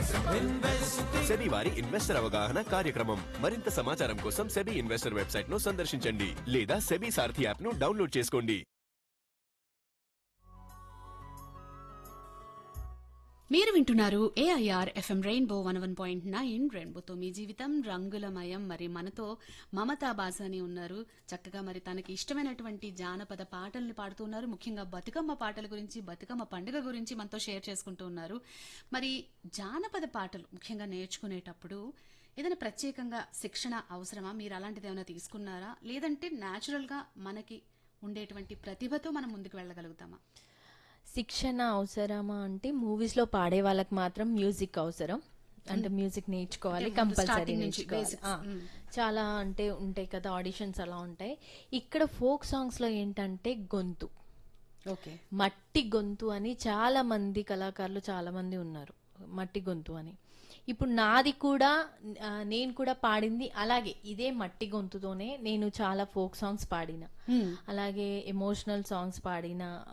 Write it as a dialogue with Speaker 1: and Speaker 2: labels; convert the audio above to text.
Speaker 1: SEBI వారి investor అవగాహన కార్యక్రమం మరింత సమాచారం కోసం సెబీ ఇన్వెస్టర్ వెబ్సైట్ ను సందర్శించండి లేదా సెబీ సారథి యాప్ ను డౌన్లోడ్ చేసుకోండి
Speaker 2: మీరు వింటున్నారు AIR FM rainbow one one point nine రెయిన్బోతో మీ జీవితం రంగులమయం మరి మనతో మమతా బాసాని ఉన్నారు చక్కగా మరి తనకి ఇష్టమైనటువంటి జానపద పాటల్ని పాడుతున్నారు ముఖ్యంగా బతుకమ్మ పాటల గురించి బతుకమ్మ పండుగ గురించి మనతో షేర్ చేసుకుంటూ ఉన్నారు మరి జానపద పాటలు ముఖ్యంగా నేర్చుకునేటప్పుడు ఏదైనా ప్రత్యేకంగా శిక్షణ అవసరమా మీరు అలాంటిది ఏమైనా తీసుకున్నారా లేదంటే natural గా మనకి ఉండేటువంటి ప్రతిభతో మనం ముందుకు వెళ్ళగలుగుతామా
Speaker 3: శిక్షణ అవసరమా అంటే మూవీస్ లో పాడే వాళ్ళకి మాత్రం మ్యూజిక్ అవసరం అంటే మ్యూజిక్ నేర్చుకోవాలి
Speaker 2: అంటే ముందు
Speaker 3: కంపల్సరీ
Speaker 2: starting నుంచి
Speaker 3: నేర్చుకోవాలి
Speaker 2: basics.
Speaker 3: ఆ,
Speaker 2: మ్మ్.
Speaker 3: చాలా అంటే ఉంటాయి కదా ఆడిషన్స్ అలా ఉంటాయి ఇక్కడ ఫోక్ సాంగ్స్ లో ఏంటంటే గొంతు
Speaker 2: ఓకే
Speaker 3: మట్టి గొంతు అని చాలా మంది కళాకారులు చాలా మంది ఉన్నారు మట్టి గొంతు అని ఇప్పుడు నాది కూడా ఆ, నేను కూడా పాడింది అలాగే ఇదే మట్టి గొంతుతోనే నేను చాలా ఫోక్ సాంగ్స్ పాడిన అలాగే ఎమోషనల్ సాంగ్స్ పాడిన